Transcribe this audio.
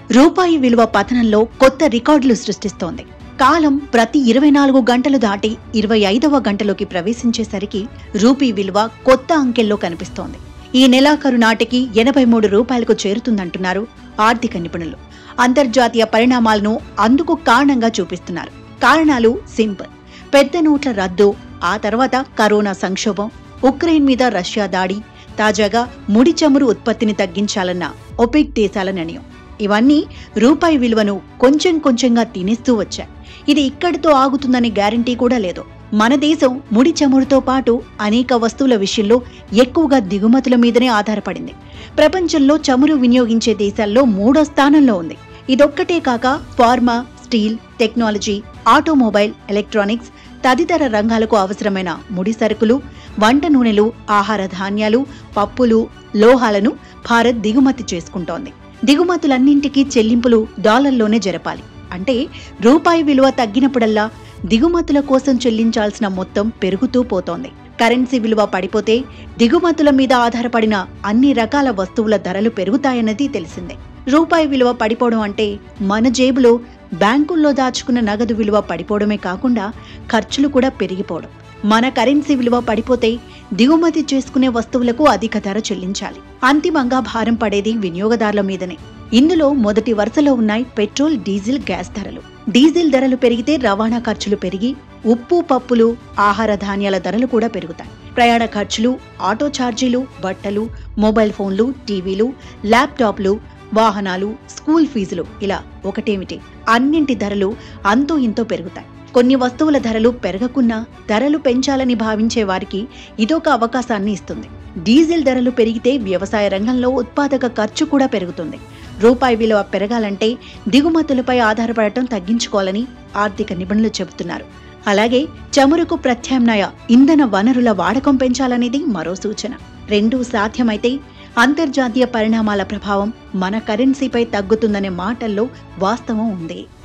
రూపాయి విలువ పతనంలో కొత్త రికార్డులు సృష్టిస్తోంది కాలం ప్రతి ఇరవై నాలుగు గంటలు దాటి ఇరవై ఐదవ గంటలోకి ప్రవేశించేసరికి రూపీ విలువ కొత్త అంకెల్లో కనిపిస్తోంది ఈ నెలాఖరు నాటికి ఎనభై మూడు రూపాయలకు చేరుతుందంటున్నారు ఆర్థిక నిపుణులు అంతర్జాతీయ పరిణామాలను అందుకు కారణంగా చూపిస్తున్నారు కారణాలు సింపుల్ పెద్ద నోట్ల రద్దు ఆ తర్వాత కరోనా సంక్షోభం ఉక్రెయిన్ మీద రష్యా దాడి తాజాగా ముడి చమురు ఉత్పత్తిని తగ్గించాలన్న ఒపెక్ దేశాల నిర్ణయం ఇవన్నీ రూపాయి విలువను కొంచెం కొంచెంగా తినేస్తూ వచ్చాయి ఇది ఇక్కడితో ఆగుతుందనే గ్యారంటీ కూడా లేదు మన దేశం ముడి చమురుతో పాటు అనేక వస్తువుల విషయంలో ఎక్కువగా దిగుమతుల మీదనే ఆధారపడింది ప్రపంచంలో చమురు వినియోగించే దేశాల్లో మూడో స్థానంలో ఉంది ఇదొక్కటే కాక pharma steel technology automobile electronics తదితర రంగాలకు అవసరమైన ముడి సరుకులు వంట నూనెలు ఆహార ధాన్యాలు పప్పులు లోహాలను భారత్ దిగుమతి చేసుకుంటోంది దిగుమతులన్నింటికీ చెల్లింపులు డాలర్లోనే జరపాలి అంటే రూపాయి విలువ తగ్గినప్పుడల్లా దిగుమతుల కోసం చెల్లించాల్సిన మొత్తం పెరుగుతూ పోతోంది కరెన్సీ విలువ పడిపోతే దిగుమతుల మీద ఆధారపడిన అన్ని రకాల వస్తువుల ధరలు పెరుగుతాయన్నది తెలిసిందే రూపాయి విలువ పడిపోవడం అంటే మన జేబులో బ్యాంకుల్లో దాచుకున్న నగదు విలువ పడిపోవడమే కాకుండా ఖర్చులు కూడా పెరిగిపోవడం మన కరెన్సీ విలువ పడిపోతే దిగుమతి చేసుకునే వస్తువులకు అధిక ధర చెల్లించాలి అంతిమంగా భారం పడేది వినియోగదారుల మీదనే ఇందులో మొదటి వరుసలో ఉన్నాయి పెట్రోల్ డీజిల్ గ్యాస్ ధరలు డీజిల్ ధరలు పెరిగితే రవాణా ఖర్చులు పెరిగి ఉప్పు పప్పులు ఆహార ధాన్యాల ధరలు కూడా పెరుగుతాయి ప్రయాణ ఖర్చులు ఆటో ఛార్జీలు బట్టలు మొబైల్ ఫోన్లు టీవీలు ల్యాప్టాప్లు వాహనాలు స్కూల్ ఫీజులు ఇలా ఒకటేమిటి అన్నింటి ధరలు అంతో ఇంతో పెరుగుతాయి కొన్ని వస్తువుల ధరలు పెరగకున్నా ధరలు పెంచాలని భావించే వారికి ఇదొక అవకాశాన్ని ఇస్తుంది డీజిల్ ధరలు పెరిగితే వ్యవసాయ రంగంలో ఉత్పాదక ఖర్చు కూడా పెరుగుతుంది రూపాయి విలువ పెరగాలంటే దిగుమతులపై ఆధారపడటం తగ్గించుకోవాలని ఆర్థిక నిపుణులు చెబుతున్నారు అలాగే చమురుకు ప్రత్యామ్నాయ ఇంధన వనరుల వాడకం పెంచాలనేది మరో సూచన రెండూ సాధ్యమైతే అంతర్జాతీయ పరిణామాల ప్రభావం మన కరెన్సీపై తగ్గుతుందనే మాటల్లో వాస్తవం ఉంది